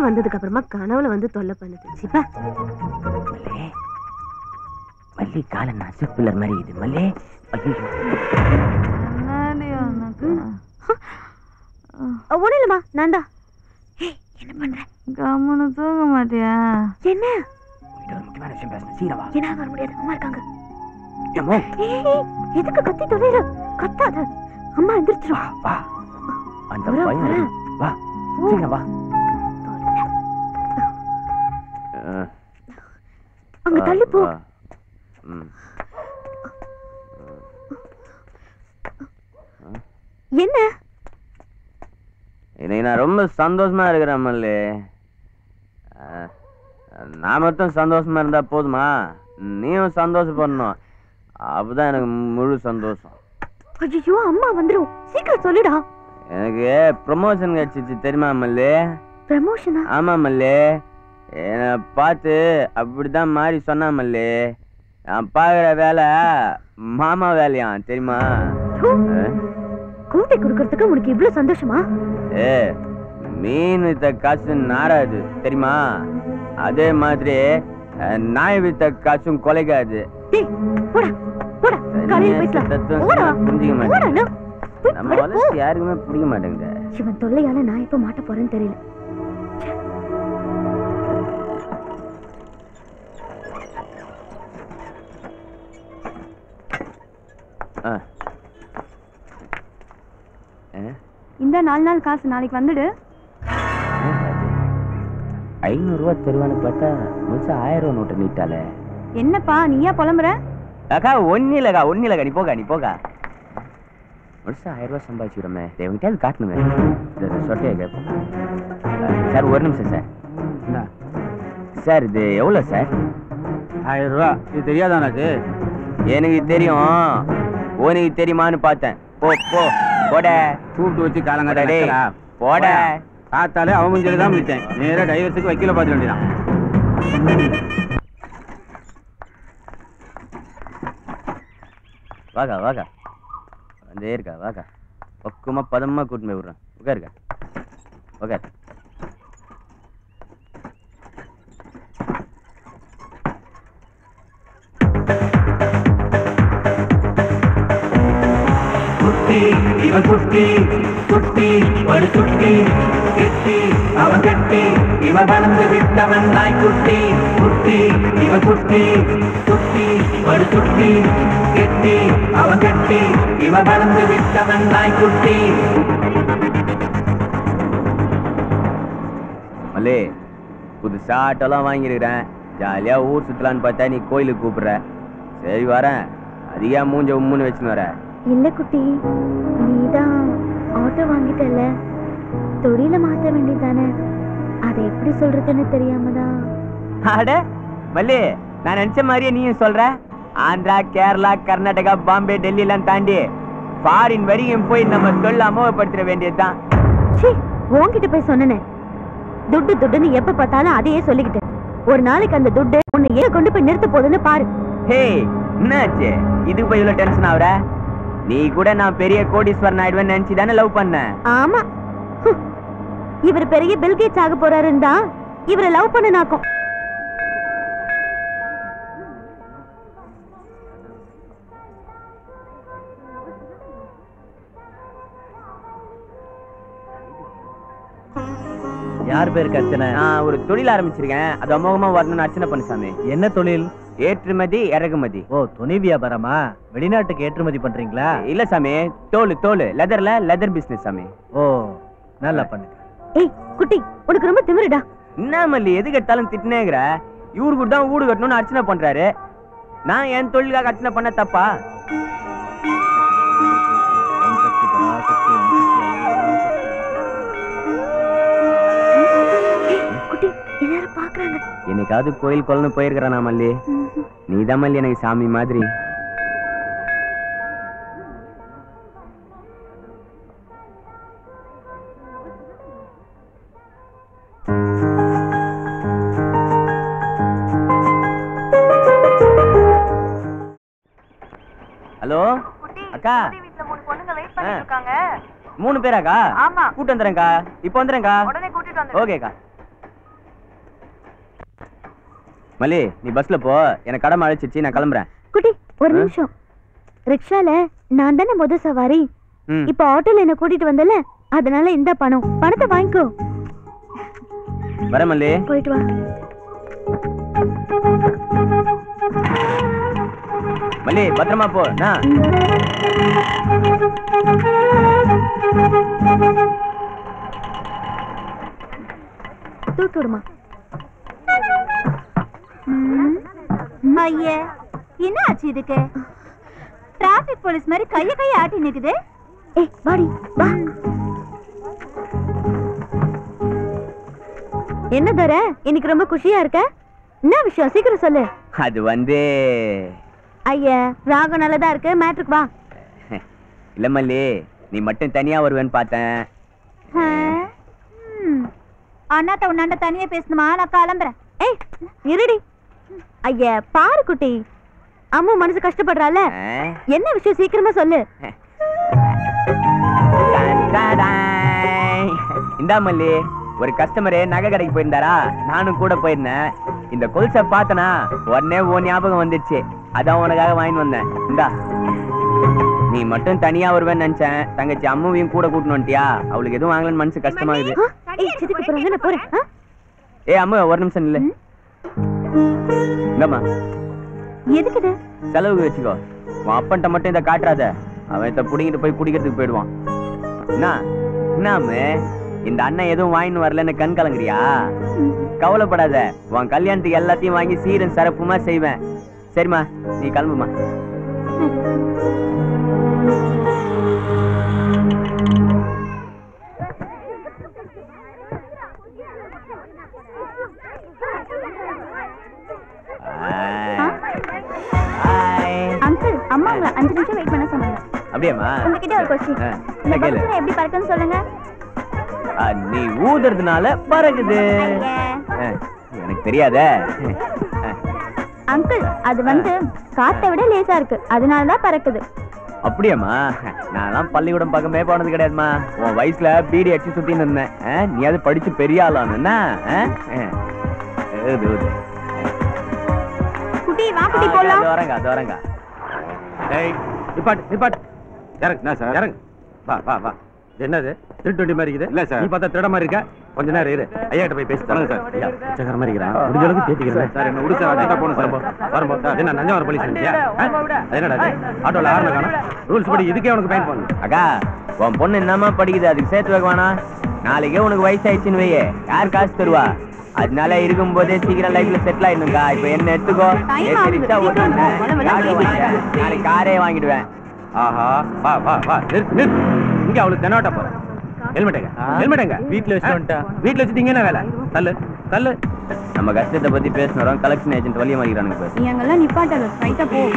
வந்ததுக்கு அப்புறமா கனவுல வந்து தொல்லை பண்ணுது சிப்பா மல்லே மல்லி கால நசு பில்லர் மாதிரி இது மல்லே ஐயோ என்னடி உனக்கு ஒண்ணு இல்லம்மா நான் தான் என்ன பண்ற கம்முன்னு தூங்க மாட்டியா என்ன உன்கிட்ட ஒரு முக்கியமான விஷயம் பேசணும் சீக்கிரம் வா என்னால வர முடியாது அம்மா இருக்காங்க ஏம்மா, ஏய், எதுக்கு கத்தி தொலைற கத்தாத அம்மா வா எந்திரிச்சிரும் வா அந்த வரேன், பையன் வரேன். வா ஓ. சீக்கிரம் வா அங்க தள்ளி போ ம் என்ன இன்னைக்கு நான் ரொம்ப சந்தோஷமா இருக்கிறேன் மல்லி அஹ், நான் மட்டும் சந்தோஷமா இருந்தா போதுமா நீயும் சந்தோஷப்படணும் அப்பதான் எனக்கு முழு சந்தோஷம் ஐயோ அம்மா வந்துரும் சீக்கிரம் சொல்லுடா எனக்கு ப்ரமோஷன் கிடைச்சிச்சு தெரியுமா மல்லி ப்ரமோஷனா ஆமா மல்லி என்னை பார்த்து அப்படிதான் மாறி சொன்னா மல்லி நான் பார்க்குற வேலை மாமா வேலையாம் தெரியுமா அஹ், கூட்டி கொடுக்கறதுக்கு உனக்கு இவ்ளோ சந்தோஷமா ஏ மீன் வித்த காசு நாராது தெரியுமா அதே மாதிரி அஹ், நாய் வித்த காசும் கொலைக்காது டேய் போடா போடா காலையில பேசலாம் தத்துவம் போடா சொன்னா புரிஞ்சுக்க போடா மாட்டேங்குது நான் போய் நம்ம படு, போ. வளர்ச்சி யாருக்குமே பிடிக்க மாட்டேங்குது இவன் தொல்லையால நான் எப்ப மாட்ட போறேன்னு தெரியல ஆ. ஆ? இந்த நாலு நாள் காசு நாளைக்கு வந்துடு ஐநூறுரூவா தருவான்னு பார்த்தா முழுசா ஆயிரம் ரூபா நோட்டு நீட்டாலே என்னப்பா நீயா புலம்புற அக்கா ஒன்னும் இல்லக்கா ஒன்னும் இல்லக்கா நீ போக்கா நீ போக்கா முழுசா ஆயிரம் ரூபா சம்பாதிச்சுக்கிறோமே தேவங்கிட்ட காட்டணுமே இந்த இந்த சொட்டையை கேட்போம் அஹ், சார் ஒரு நிமிஷம் சார் சார் இது எவ்வளோ சார் ஆயிரம் ரூபா இது தெரியாதா உனக்கு எனக்கு தெரியும் உனக்கு தெரியுமான்னு பார்த்தேன் போ போ போட கூப்பிட்டு வச்சு காலங்கடா டேய், போட பார்த்தாலே அவன் முஞ்சில தான் முடிச்சேன் நேரா டைவர்ஸுக்கு வக்கீல பார்த்து வேண்டியதான் வாக்கா வாக்கா வந்தே இருக்கா வாக்கா பக்குவமா பதமா கூட்டிட்டு போய் விடுறேன் உட்காருக்கா உட்கார் குட்டி இவன் குட்டி குட்டி ஒரு குட்டி கெட்டி அவன் கெட்டி இவன் வளர்ந்து விட்டவன் நாய்க்குட்டி குட்டி இவன் குட்டி குட்டி ஒரு குட்டி கெட்டி அவன் கெட்டி இவன் வளர்ந்து விட்டவன் நாய்க்குட்டி மல்லே புதுசா ஆட்டோலாம் வாங்கியிருக்கிறேன் ஜாலியா ஊர் சுத்தலான்னு பார்த்தா நீ கோயிலுக்கு கூப்பிடுற சரி வரேன் அதிகா மூஞ்ச உம்முன்னு வச்சுன்னு வர இல்ல குட்டி நீதான் ஆட்டோ வாங்கிட்டல தொழில மாத்த வேண்டியதானே அதை எப்படி சொல்றதுன்னு தெரியாம தான் அட மல்லி நான் நினைச்ச மாதிரியே நீயும் சொல்ற ஆந்திரா கேரளா கர்நாடகா பாம்பே டெல்லி எல்லாம் தாண்டி ஃபாரின் வரைக்கும் போய் நம்ம தொழில் அமோகப்படுத்திட வேண்டியதுதான் சீ உன்கிட்ட போய் சொன்னனே துட்டு துட்டுன்னு எப்ப பார்த்தாலும் அதையே சொல்லிக்கிட்டு ஒரு நாளைக்கு அந்த துட்டு உன்னை ஏன் கொண்டு போய் நிறுத்த போகுதுன்னு பாரு ஹே என்னாச்சு இதுக்கு போய் இவ்வளவு டென்ஷன் ஆகுற நீ கூட நான் பெரிய கோடீஸ்வரன் ஆயிடுவேன்னு நினைச்சு தானே லவ் பண்ண ஆமா ஹம். இவர் பெரிய பில்கேட்ஸ் ஆக போறாருன்னு தான் இவரை லவ் பண்ண நாக்கும் யார் பேருக்கு அர்ச்சனை நான் ஒரு தொழில் ஆரம்பிச்சிருக்கேன் அது அமோகமா வரணும்னு அர்ச்சனை பண்ணு சாமி என்ன தொழில் ஏற்றுமதி இறக்குமதி ஓ துணி வியாபாரமா வெளிநாட்டுக்கு ஏற்றுமதி பண்றீங்களா இல்ல சாமி தோல் தோல் லெதர்ல லெதர் பிசினஸ் சாமி ஓ நல்லா பண்ணுங்க ஏய் குட்டி உனக்கு ரொம்ப திமிருடா என்ன மல்லி எது கட்டாலும் திட்டினேங்கிற இவருக்கு தான் வீடு கட்டணும்னு அர்ச்சனை பண்றாரு நான் என் தொழிலுக்காக அர்ச்சனை பண்ண தப்பா குட்டி எல்லாரும் பாக்குறாங்க என்னைக்காவது கோயில் குளம்னு போயிருக்கிறேனா மல்லி நீதான் மல்லி எனக்கு சாமி மாதிரி ஹலோ அக்கா ஆ. மூணு பேராக்கா ஆமா. கூட்டு வந்துறேன்க்கா இப்போ வந்துறேன்க்கா உடனே கூட்டிட்டு ஓகேக்கா மல்லி நீ பஸ்ல போ எனக்கு கடமை அழைச்சிச்சு நான் கிளம்புறேன் குட்டி ஒரு ஆ? நிமிஷம் ரிக்ஷால நான் தானே முத சவாரி ம் இப்ப ஆட்டோல என்ன கூட்டிட்டு வந்தல அதனால இந்த பணம் பணத்தை வாங்கிக்கோ வரேன் மல்லி போயிட்டு வா மல்லி பத்திரமா போ நான் தூக்கி விடுமா ஐயே என்ன ஆச்சு இதுக்கு டிராபிக் போலீஸ் மாதிரி கைய கைய ஆட்டி நிக்குது ஏய் வாடி வா என்ன தர இன்னைக்கு ரொம்ப குஷியா இருக்க என்ன விஷயம் சீக்கிரம் சொல்லு அது வந்து ஐயா ராகம் நல்லதா இருக்கு மேட்ருக்கு வா இல்ல மல்லி நீ மட்டும் தனியா வருவேன்னு பார்த்தேன் அண்ணாத்த உன்னாண்ட தனியா பேசணுமா நான் கிளம்புறேன் ஏய் இருடி ஐயா பாரு குட்டி அம்மா மனசு கஷ்டப்படுறால ஆ? என்ன விஷயம் சீக்கிரமா சொல்லு டான் டாடாய். இந்தா மல்லி ஒரு கஸ்டமரு நகை கடைக்கு போயிருந்தாரா நானும் கூட போயிருந்தேன் இந்த கொலுசை பார்த்தனா உடனே ஓ ஞாபகம் வந்துச்சு அதான் உனக்காக வாங்கிட்டு வந்தேன் இந்தா நீ மட்டும் தனியா வருவேன்னு நினைச்சேன் தங்கச்சி அம்மாவையும் கூட கூட்டின்னு வந்துட்டியா அவளுக்கு எதுவும் வாங்கலன்னு மனசு கஷ்டமாகுது ஆ, ஏய் சிதுக்கு போறாங்க நான் போறேன் ஆ? ஏ அம்மா ஒரு நிமிஷம் இல்ல இந்தம்மா எதுக்கு இது செலவுக்கு வச்சுக்கோ உன் அப்பன்ட்ட மட்டும் இதை காட்டுறாத அவன் இதை புடிங்கிட்டு போய் குடிக்கிறதுக்கு போயிடுவான் என்ன என்னாமு இந்த அண்ணன் எதுவும் வாங்கின்னு வரலன்னு கண் கலங்குறியா கவலைப்படாத உன் கல்யாணத்துக்கு எல்லாத்தையும் வாங்கி சீரும் சிறப்புமா செய்வேன் சரிம்மா நீ கிளம்புமா Hi. அங்கிள் அம்மா உங்களை அஞ்சு நிமிஷம் வெயிட் பண்ண சொன்னாங்க அப்படியாம்மா உங்ககிட்ட ஒரு கொஸ்டின் ஆ, இந்த என்ன கேளு பலூன் எப்படி பறக்குன்னு சொல்லுங்க ஆ, நீ ஊதுறதுனால பறகுது ஆ, எனக்கு தெரியாதே ஆ, அங்கிள் அது வந்து காத்தை விட லேசா இருக்கு அதனால தான் பறக்குது அப்படியாம்மா நான்லாம் பள்ளிக்கூடம் பக்கமே போனது கிடையாதும்மா உன் வயசுல பீடி அடிச்சு சுத்தின்னு இருந்தேன் ஆ, நீ அது படிச்சு பெரிய ஆளானு என்ன ஆ? ஆ. ஊது, ஊது. குட்டி வா ஆ, குட்டி போலாம் அது வரங்க அது வரங்க ஏய் நிப்பாட்டு நிப்பாட்டு இறங்கு என்ன சார் இறங்கு வா வா வா இது என்னது திருட்டு வண்டி மாதிரி இருக்குது இல்ல சார் நீ பார்த்தா திருட மாதிரி இருக்க கொஞ்ச நேரம் இரு ஐயா கிட்ட போய் பேசி தரேன் சார் ஐயா பிச்சைக்கார மாதிரி இருக்கிறேன் முடிஞ்ச அளவுக்கு தேத்திக்கிறேன் சார் என்ன விடு சார் அஜெண்டா போகணும் சார் வரும்போது என்ன நஞ்சவரம் போலீஸ் நினைச்சியா அது என்னடா இது? ஆட்டோல ஆரம்ப காணும் ரூல்ஸ் படி இதுக்கே உனக்கு பயன் பண்ணணும் அக்கா உன் பொண்ணு என்னம்மா படிக்குது அதுக்கு சேர்த்து வைக்க வேணாம் நாளைக்கே உனக்கு வயசாயிடுச்சுன்னு வையே யார் காசு தருவா அதனால இருக்கும்போதே சீக்கிரம் லைஃப்ல செட்டில் ஆயிடணும்க்கா இப்போ என்ன எடுத்துக்கோ Time ஏத்தி ஆகுது. ரிக்ஷா ஓட்டுறேன். வள, வள, காடி வள. வாங்கிட்டேன். நாளைக்கு காரே வாங்கிடுவேன் ஆஹா வா வா வா நிறுத்து நிறுத்து இங்க அவளுக்கு தெனாவட்டா போற ஹெல்மெட் எங்க ஹெல்மெட் எங்க வீட்ல வச்சு வந்துட்டா வீட்ல வச்சுட்டு என்ன வேலை தள்ளு தள்ளு நம்ம கஷ்டத்தை பத்தி பேசினோம் கலெக்ஷன் ஏஜென்ட் வழிய மாறிக்கிறானுங்க பேர் நீ அங்கெல்லாம் நிப்பாட்டல ஸ்ட்ரைட்டா போ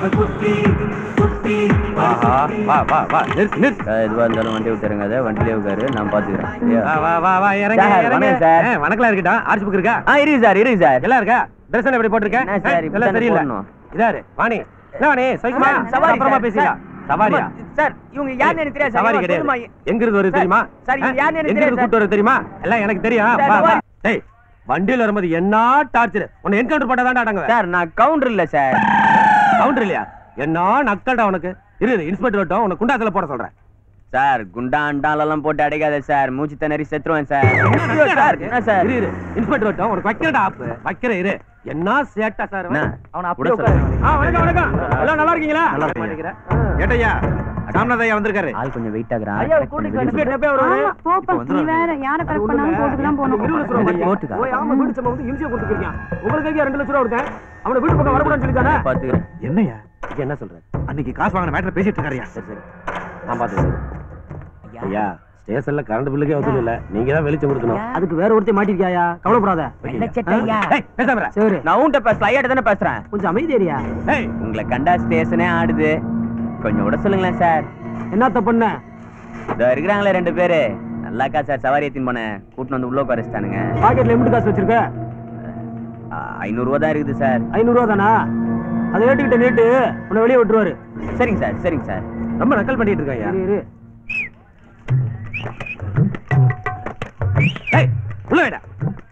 ஆஹா வா வா வா நிறுத்து நிறுத்து எதுவா இருந்தாலும் வண்டி விட்டுருங்க வண்டியிலே உட்காரு நான் பாத்துக்கிறேன் சரியா? வா வா வா வா இறங்க சார், இறங்க வணக்கம் சார். ஆ, வணக்கம் இருக்கட்டா ஆர்ச்சி புக் இருக்கா ஆ இருக்கு சார் இருக்கு சார் எல்லாம் இருக்கா ட்ரெஸ் எல்லாம் எப்படி போட்டிருக்க என்ன சார், இப்படி எல்லாம் தானே சரியில்லை போடணும். இதாரு வாணி என்ன வாணி சைக்குமா சார், சவாரி அப்புறமா சார், பேசிக்கலாம் சார். சவாரியா சார் இவங்க யாருன்னு எனக்கு தெரியாது சவாரி கிடையாது எங்க இருந்து வருது சார், தெரியுமா சார், இது ஆ? யாருன்னு எனக்கு எங்க இருந்து தெரியாது, கூட்டு வருது தெரியுமா எல்லாம் எனக்கு தெரியும் சார், வா வா சவாரி. டேய் வண்டியில வரும்போது என்ன டார்ச்சர் உன்னை என்கவுண்டர் பண்ணதாண்டா அடங்க சார் நான் கவுண்டர் இல்ல சார் கவுண்டர் இல்லையா என்ன நக்கல்டா உனக்கு இரு இரு, இன்ஸ்பெக்டர் வரட்டும் உனக்கு குண்டாத்துல போட சொல்றேன் சார் குண்டா அண்டாலெல்லாம் போட்டு அடைக்காத சார் மூச்சு திணறி செத்துருவேன் சார் ஐயோ, சார் என்ன சார் இரு இரு இன்ஸ்பெக்டர் வரட்டும் உனக்கு வைக்கிறடா ஆப்பு வைக்கிற இரு என்ன சேட்டா சார் என்ன? அவனை அப்படியே அப்படியே உட்காரு. ஆ வணக்கம் வணக்கம் எல்லாம் நல்லா இருக்கீங்களா நல்லா இருக்கேன். ஏட்டையா ராமநாத ஐயா வந்திருக்காரு ஆள் கொஞ்சம் வெயிட் ஆகுறான் இன்ஸ்பெக்டர் எப்போ வருவாரு ஆமா போப்பா நீ வேற யார கரெக்ட் பண்ணாலும் கோர்ட்டுக்கு தான் போகணும் கோர்ட்டுக்கா ஆமா வீடு சம்பவம் வந்து இம்சியா கொடுத்துருக்கீங்க உங்களுக்கு ரெண்டு லட்சம் ரூபா கொடுத்தேன் அவனை வீட்டு பக்கம் வரக்கூடாதுன்னு சொல்லிட்டானே பாத்துக்கிறேன் என்னையா இது என்ன சொல்ற அன்னைக்கு காசு வாங்கின மேட்டர் பேசிட்டு இருக்காருயா சரி சரி நான் பாத்துக்கிறேன் ஐயா ஸ்டேஷன்ல கரண்ட் பில்லுக்கே வசூல் இல்ல நீங்க தான் வெளிச்சம் கொடுக்கணும் அதுக்கு வேற ஒருத்தர் மாட்டிருக்கியா கவலைப்படாத ஏய், பேசாம இரு. சரி நான் உன்கிட்ட பேச ஐயாட்ட தானே பேசுறேன் கொஞ்சம் அமைதியா ஏய், உங்களை கண்டா ஸ்டேஷனே ஆடுது கொஞ்சம் விட சொல்லுங்களேன் சார் என்னத்த பண்ண இதோ இருக்கிறாங்களே ரெண்டு பேரு நல்லாக்கா சார் சவாரி ஏத்தின் போனேன் கூட்டின்னு வந்து உள்ள உட்காரச்சிட்டானுங்க பாக்கெட்ல எம்பிட்டு காசு வச்சிருக்க ஐநூறு ரூபா தான் இருக்குது சார் ஐநூறு ரூபா தானா அதை ஏட்டுக்கிட்ட நேட்டு உன்னை வெளியே விட்டுருவாரு சரிங்க சார் சரிங்க சார் ரொம்ப நக்கல் பண்ணிட்டு இருக்காயா இரு, இரு ஏய் உள்ள வைடா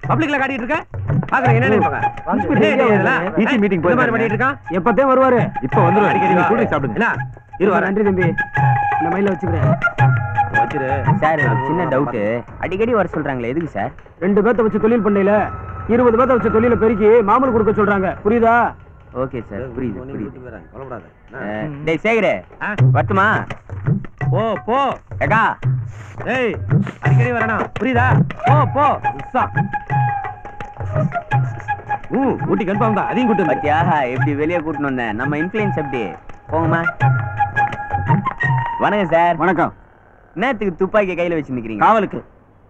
பப்ளிக்ல காட்டிட்டு இருக்க பாக்குறேன் என்ன நினைப்பாங்க Inspector என்ன எங்கேயா இதெல்லாம்? வருது? EC meeting இந்த மாதிரி பண்ணிட்டு இருக்கான் எப்பத்தே வருவாரு இப்போ வந்துரும் அடிக்கடி வா. என்ன இரு வரேன் நன்றி தம்பி இந்த மயில வச்சுக்கிறேன் வச்சிரு சார் ஒரு சின்ன டவுட்டு அடிக்கடி வர சொல்றாங்களே எதுக்கு சார் ரெண்டு பேர்த்த வச்சு தொழில் பண்ணையில இருபது பேர்த்த வச்சு தொழில பெருக்கி மாமூல் கொடுக்க சொல்றாங்க புரியுதா ஓகே சார் புரியுது புரியுது கவலைப்படாத அஹ், டேய் சேகரே ஆ? வரட்டுமா போ போ ஏக்கா ஏய் அடிக்கடி வரணும் புரியுதா போ போ உஸ்ஸா. ம் ஊட்டி கன்ஃபார்ம் தான் அதையும் கூட்டு வந்து பாத்தியா எப்படி வெளியே கூட்டின்னு வந்தேன் நம்ம இன்ஃப்ளூயன்ஸ் எப்படி போங்கம்மா வணக்கம் சார் வணக்கம் என்னத்துக்கு துப்பாக்கி கையில வச்சு நிக்கிறீங்க காவலுக்கு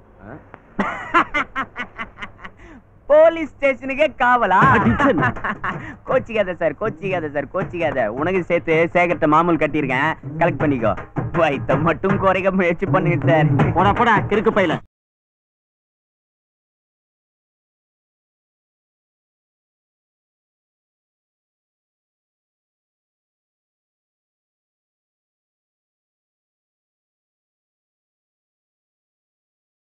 போலீஸ் ஸ்டேஷனுக்கே காவலா Attention. கோச்சிக்காத சார் கோச்சிக்காத சார் கோச்சிக்காத உனக்கு சேர்த்து சேகரத்தை மாமூல் கட்டியிருக்கேன் கலெக்ட் பண்ணிக்கோ வயித்தை மட்டும் குறைக்க முயற்சி பண்ணுங்க சார் போடா போடா கிறுக்கு பையில